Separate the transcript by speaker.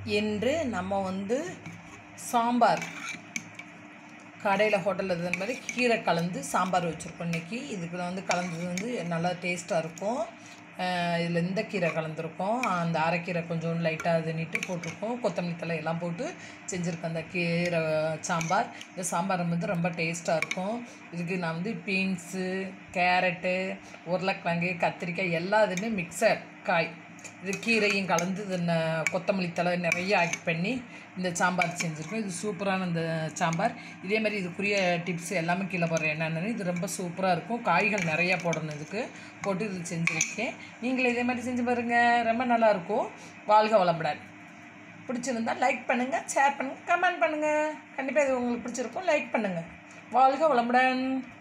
Speaker 1: இன்று நம்ம வந்து சாம்பார் கடையில் ஹோட்டலில் இருந்த மாதிரி கீரை கலந்து சாம்பார் வச்சுருக்கோம் இன்றைக்கி இதுக்கு வந்து கலந்தது வந்து நல்லா டேஸ்ட்டாக இருக்கும் இதில் இந்த கீரை கலந்துருக்கோம் அந்த அரைக்கீரை கொஞ்சம் லைட்டாக இது நீட்டு போட்டிருக்கோம் கொத்தமல்லி தழை எல்லாம் போட்டு செஞ்சுருக்கேன் அந்த கீரை சாம்பார் இந்த சாம்பார் வந்து ரொம்ப டேஸ்ட்டாக இருக்கும் இதுக்கு நான் வந்து பீன்ஸு கேரட்டு உருளைக்கிழங்கு கத்திரிக்காய் எல்லா இதுவுமே மிக்சர் காய் இது கீரையும் கலந்து இது ந- கொத்தமல்லி தழை நிறைய ஆட் பண்ணி இந்த சாம்பார் செஞ்சுருக்கோம் இது சூப்பரான இந்த சாம்பார் இதே மாதிரி இதுக்குரிய டிப்ஸ் எல்லாமே கீழே போடுறேன் என்னென்னு இது ரொம்ப சூப்பராக இருக்கும் காய்கள் நிறையா போடணும் இதுக்கு போட்டு இது செஞ்சுருக்கேன் நீங்களும் இதே மாதிரி செஞ்சு பாருங்கள் ரொம்ப நல்லாயிருக்கும் வாழ்க வளமுடன் பிடிச்சிருந்தா லைக் பண்ணுங்கள் ஷேர் பண்ணுங்கள் கமெண்ட் பண்ணுங்கள் கண்டிப்பாக இது உங்களுக்கு பிடிச்சிருக்கும் லைக் பண்ணுங்கள் வாழ்க வளமுடன்